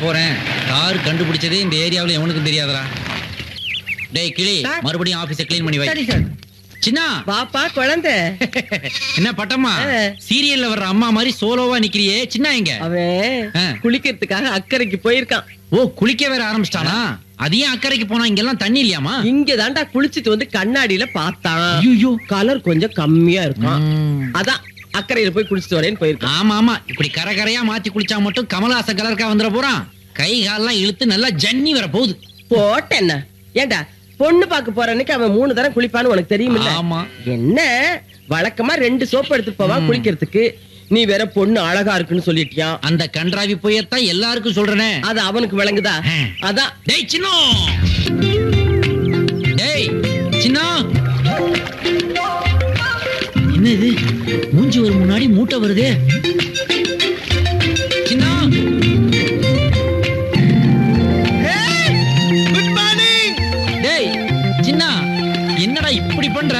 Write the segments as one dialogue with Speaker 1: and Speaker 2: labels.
Speaker 1: போறேன் கார் கண்டுபிடிச்சதே இந்த ஏரியாவுல எவனுக்கும் தெரியாதடா டேய் கிளி
Speaker 2: சார்.
Speaker 1: மறுபடியும் ஆபீஸ க்ளீன் பண்ணி வை
Speaker 2: சரி சார்
Speaker 1: சின்னா
Speaker 2: பாப்பா குழந்தை
Speaker 1: என்ன பட்டம்மா
Speaker 2: ஆ.
Speaker 1: சீரியல்ல வர்ற அம்மா மாதிரி சோலோவா நிக்கிறியே சின்ன எங்க
Speaker 2: அவன்
Speaker 1: ஆ.
Speaker 2: குளிக்கிறதுக்காக அக்கறைக்கு போயிருக்கான்
Speaker 1: ஓ குளிக்க வேற ஆரம்பிச்சிட்டானா அது ஏன் அக்கறைக்கு போனா இங்கெல்லாம் தண்ணி இல்லையாமா
Speaker 2: இங்க தாண்டா குளிச்சிட்டு வந்து கண்ணாடியில பார்த்தான்
Speaker 1: ஐயோ
Speaker 2: கலர் கொஞ்சம் கம்மியா இருக்கும் அதான் அக்கறையில போய் குளிச்சிட்டு வரேன்னு போயிருக்கான்
Speaker 1: ஆமா ஆமா இப்படி கரை கரையா மாத்தி குளிச்சா மட்டும் கமலாசன் கலருக்கா வந்துட போறான் கை கால்லாம் இழுத்து நல்லா ஜன்னி வர போகுது
Speaker 2: போட்ட என்ன ஏண்டா பொண்ணு பார்க்க போற அன்னைக்கு அவன் மூணு தரம் குளிப்பான்னு உனக்கு தெரியுமில்ல
Speaker 1: ஆமா
Speaker 2: என்ன வழக்கமா ரெண்டு சோப்பு எடுத்து போவான்
Speaker 1: ம்.
Speaker 2: குளிக்கிறதுக்கு நீ வேற பொண்ணு அழகா இருக்குன்னு சொல்லிட்டியான்
Speaker 1: அந்த கன்றாவி புயத்தான் எல்லாருக்கும் சொல்றேனே
Speaker 2: அது அவனுக்கு விளங்குதா
Speaker 1: ஆ.
Speaker 2: அதான்
Speaker 1: டேய் சின்னோ டேய் சின்னா என்ன இது மூஞ்சி ஒரு முன்னாடி மூட்டை வருதே சின்னா
Speaker 3: குட் மார்னிங்
Speaker 1: டேய் சின்னா என்னடா இப்படி பண்ற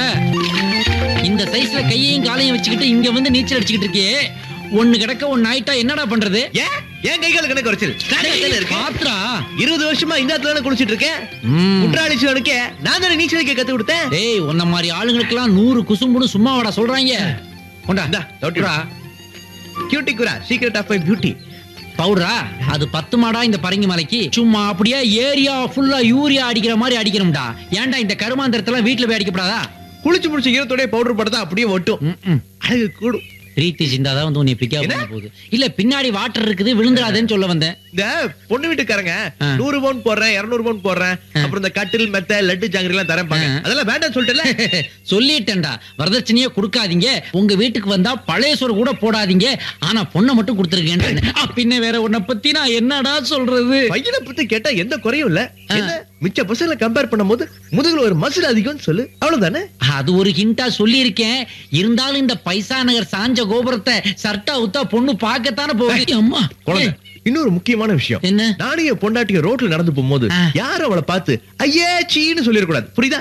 Speaker 1: இந்த சைஸ்ல கையையும் காலையும் வச்சுக்கிட்டு இங்க வந்து நீச்சல் அடிச்சுக்கிட்டு இருக்கியே ஒண்ணு கிடக்க ஒண்ணு ஆயிட்டா என்னடா பண்றது
Speaker 3: ஏன் ஏன் கை கால கணக்கு குறைச்சல் ஸ்டாண்டர்ட்ல இருக்கு
Speaker 1: பாத்ரா
Speaker 3: இருபது வருஷமா இந்த இடத்துல தானே குளிச்சிட்டு இருக்கேன் குற்றாலி சிவனுக்கு நான் தானே நீச்சல் அடிக்க கத்து கொடுத்தேன்
Speaker 1: டேய் உன்ன மாதிரி ஆளுங்களுக்கெல்லாம் நூறு குசும்புன்னு சும்மா வாடா சொல்றாங்க கொண்டா
Speaker 3: இந்தா, தொட்டு
Speaker 1: குடுறா.
Speaker 3: கியூட்டி குரா சீக்ரெட் ஆஃப் மை பியூட்டி
Speaker 1: பவுடரா அது பத்து மாடா இந்த பரங்கி மலைக்கு சும்மா அப்படியே ஏரியா ஃபுல்லா யூரியா அடிக்கிற மாதிரி அடிக்கணும்டா ஏன்டா இந்த கருமாந்திரத்தெல்லாம் வீட்டுல போய் அடிக்கப்படாதா
Speaker 3: குளிச்சு முடிச்ச ஈரத்தோட பவுடர் படுத்தா அப்படியே ஒட்டும்
Speaker 1: ம்ம்.
Speaker 3: அழகு கூடும்
Speaker 1: பிரீத்தி சிந்தாதான் வந்து உன்னை பிக்கா
Speaker 3: என்ன?
Speaker 1: பண்ண போகுது இல்ல பின்னாடி வாட்டர் இருக்குது விழுந்துடாதேன்னு சொல்ல வந்தேன்
Speaker 3: இந்த பொண்ணு வீட்டுக்காரங்க
Speaker 1: ஆ.
Speaker 3: நூறு பவுன் போடுறேன் இருநூறு பவுன் போடுறேன்
Speaker 1: ஆ.
Speaker 3: அப்புறம் இந்த கட்டில் மெத்த லட்டு ஜாங்கிரி எல்லாம் தரேன்
Speaker 1: ஆ.
Speaker 3: அதெல்லாம் வேண்டாம் சொல்லிட்டல
Speaker 1: சொல்லிட்டேன்டா வரதட்சணையே கொடுக்காதீங்க உங்க வீட்டுக்கு வந்தா பழைய சோறு கூட போடாதீங்க ஆனா பொண்ணை மட்டும் கொடுத்துருக்கேன் பின்ன வேற உன்னை பத்தி நான் என்னடா சொல்றது
Speaker 3: பையனை பத்தி கேட்டா எந்த குறையும் இல்ல என்ன மிச்ச பசங்களை கம்பேர் பண்ணும்போது முதுகுல ஒரு மசில் அதிகம்னு சொல்லு அவ்வளவுதானே
Speaker 1: அது ஒரு ஹிண்டா சொல்லியிருக்கேன் இருந்தாலும் இந்த பைசா நகர் சாஞ்ச கோபுரத்தை சர்ட்டா உத்தா பொண்ணு பார்க்கத்தானே போகுது அம்மா
Speaker 3: குழந்தை இன்னொரு முக்கியமான விஷயம்
Speaker 1: என்ன
Speaker 3: நானும் என் பொண்டாட்டிய ரோட்ல நடந்து போகும்போது
Speaker 1: ஆ.
Speaker 3: யாரும் அவளை பார்த்து ஐயே சீன்னு சொல்லிடக்கூடாது புரியுதா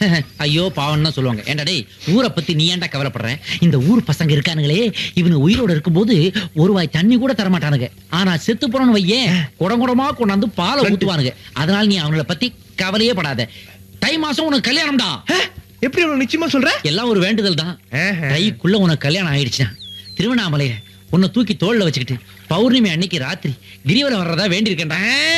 Speaker 1: ஐயோ பாவம் தான் சொல்லுவாங்க ஏன்டா டேய் ஊரை பத்தி நீ ஏன்டா கவலைப்படுற இந்த ஊர் பசங்க இருக்கானுங்களே இவனு உயிரோட இருக்கும்போது ஒரு வாய் தண்ணி கூட தர மாட்டானுங்க ஆனா செத்து போறோம்னு வையேன் குடம் குடமா கொண்டாந்து பாலை ஊத்துவானுங்க அதனால நீ அவங்கள பத்தி கவலையே படாத தை மாசம் உனக்கு கல்யாணம்டா
Speaker 3: ஹே, எப்படி அவளை நிச்சயமா சொல்ற
Speaker 1: எல்லாம் ஒரு வேண்டுதல் தான்
Speaker 3: ஆஹா.
Speaker 1: தைக்குள்ள உனக்கு கல்யாணம் ஆயிடுச்சுன்னா திருவண்ணாமலையில உன்னை தூக்கி தோல்ல வச்சுக்கிட்டு பௌர்ணமி அன்னைக்கு ராத்திரி கிரிவலம் வர்றதா வேண்டியிருக்கேன்டா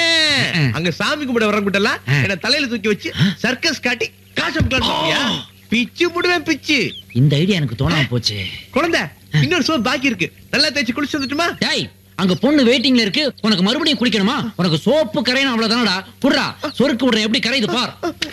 Speaker 3: ஆ, அங்க சாமி கும்பிட வரங்கிட்டலாம்
Speaker 1: ஆ.
Speaker 3: என்ன தலையில தூக்கி வச்சு சர்க்கஸ் காட்டி காசு கொடுக்கலாம்யா? பிச்சு புடுவேன் பிச்சு
Speaker 1: இந்த ஐடியா எனக்கு தோணாம போச்சு
Speaker 3: குழந்தை இன்னொரு சோப் பாக்கி இருக்கு நல்லா தேய்ச்சி குளிச்சு வந்துட்டுமா
Speaker 1: டேய் அங்க பொண்ணு வெயிட்டிங்ல இருக்கு உனக்கு மறுபடியும் குளிக்கணுமா உனக்கு சோப்பு கரையணும் அவ்வளவுதானடா குடுறா சொருக்கு விடுற எப்படி கரையுது பார்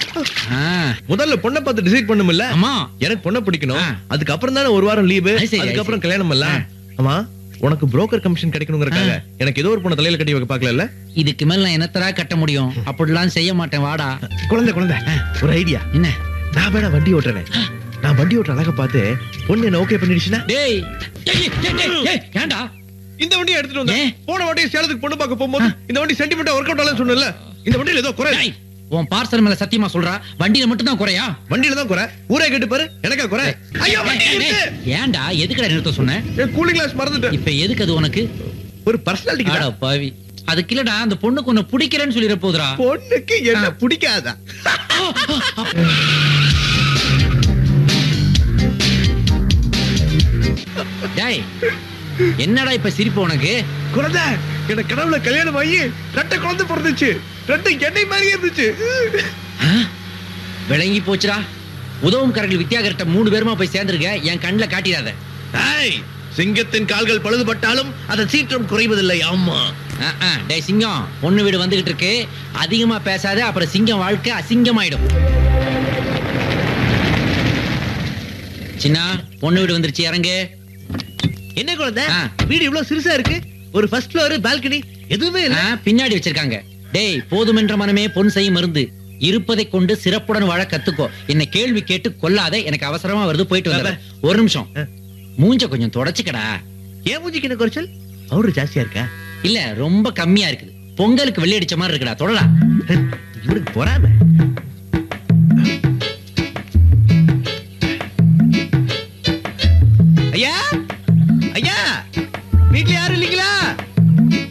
Speaker 1: ஆ,
Speaker 3: முதல்ல பொண்ணை பார்த்து டிசைட் பண்ணுமில்ல
Speaker 1: ஆமா
Speaker 3: எனக்கு பொண்ணை பிடிக்கணும்
Speaker 1: ஆ.
Speaker 3: அதுக்கப்புறம் தானே ஒரு வாரம் லீவு
Speaker 1: அது சரி, அது
Speaker 3: அதுக்கப்புறம்
Speaker 1: சரி.
Speaker 3: கல்யாணம் இல்ல
Speaker 1: ஆ.
Speaker 3: ஆமா உனக்கு புரோக்கர் கமிஷன் கிடைக்கணுங்கிறக்காக எனக்கு ஏதோ ஒரு பொண்ணை தலையில கட்டி வைக்க பாக்கல
Speaker 1: இதுக்கு மேல நான் என்னத்தரா கட்ட முடியும் அப்படிலாம் செய்ய மாட்டேன் வாடா
Speaker 3: குழந்தை குழந்தை ஒரு ஐடியா
Speaker 1: என்ன
Speaker 3: நான் வேணா வண்டி ஓட்டுறேன் நான் வண்டி ஓட்டுற அழக பார்த்து பொண்ணு என்ன ஓகே பண்ணிடுச்சுன்னா
Speaker 1: டேய் டேய், டேய், டேய், டேய், ஏன்டா
Speaker 3: இந்த வண்டியை எடுத்துட்டு வந்தேன்
Speaker 1: ஏன்?
Speaker 3: போன வாட்டி சேலத்துக்கு பொண்ணு பார்க்க போகும்போது இந்த வண்டி சென்டிமெண்டா ஒர்க் அவுட் ஆகலன்னு சொன்னல இந்த வண்டியில ஏதோ குறை
Speaker 1: டேய், உன் பார்சல் மேல சத்தியமா சொல்றா வண்டியில மட்டும் தான் குறையா
Speaker 3: வண்டியில தான் குறை ஊரே கேட்டு பாரு எனக்கா குறை ஐயோ வண்டி
Speaker 1: டேய்,
Speaker 3: இருக்கு
Speaker 1: டேய், ஏன்டா எதுக்குடா நிறுத்த சொன்னேன்
Speaker 3: என் கூலிங் கிளாஸ் மறந்துட்டேன்
Speaker 1: இப்ப எதுக்கு அது உனக்கு
Speaker 3: ஒரு பர்சனாலிட்டி
Speaker 1: அட பாவி அதுக்கு இல்லடா அந்த பொண்ணுக்கு உன்னை பிடிக்கிறேன்னு சொல்லிட போதுடா
Speaker 3: பொண்ணுக்கு என்ன
Speaker 1: ஆ.
Speaker 3: பிடிக்காதா
Speaker 1: டேய் என்னடா இப்ப சிரிப்பு உனக்கு
Speaker 3: குழந்தை எனக்கு கனவுல கல்யாணம் ஆகி ரெட்டை குழந்தை பிறந்துச்சு ரெட்டை எண்ணெய் மாதிரி இருந்துச்சு
Speaker 1: ஆ? விளங்கி போச்சுடா உதவும் கரங்கள் வித்யாகர்ட்ட மூணு பேருமா போய் சேர்ந்துருக்க என் கண்ணுல காட்டிடாத
Speaker 3: ஏய், சிங்கத்தின் கால்கள் பழுதுபட்டாலும் அதன் சீற்றம் குறைவதில்லை ஆமா
Speaker 1: ஆ, ஆ, டேய் சிங்கம் பொண்ணு வீடு வந்துகிட்டு இருக்கு அதிகமா பேசாத அப்புறம் சிங்கம் வாழ்க்கை அசிங்கமாயிடும் சின்ன பொண்ணு வீடு வந்துருச்சு இறங்கு
Speaker 3: என்ன குழந்தை
Speaker 1: ஆ.
Speaker 3: வீடு இவ்வளவு சிறுசா இருக்கு ஒரு ஃபர்ஸ்ட் ஃப்ளோர் பால்கனி எதுவுமே இல்ல
Speaker 1: ஆ, பின்னாடி வச்சிருக்காங்க டேய் போதுமென்ற மனமே பொன் செய்யும் மருந்து இருப்பதை கொண்டு சிறப்புடன் வாழ கத்துக்கோ என்ன கேள்வி கேட்டு கொல்லாத எனக்கு அவசரமா வருது போயிட்டு வந்த ஒரு நிமிஷம்
Speaker 3: ஆ.
Speaker 1: மூஞ்ச கொஞ்சம் தொடச்சுக்கடா
Speaker 3: ஏன் மூஞ்சிக்கு என்ன குறைச்சல் அவரு ஜாஸ்தியா இருக்கா
Speaker 1: இல்ல ரொம்ப கம்மியா இருக்குது பொங்கலுக்கு வெள்ளை அடிச்ச மாதிரி இருக்குடா தொடடா
Speaker 3: இவனுக்கு பொறாம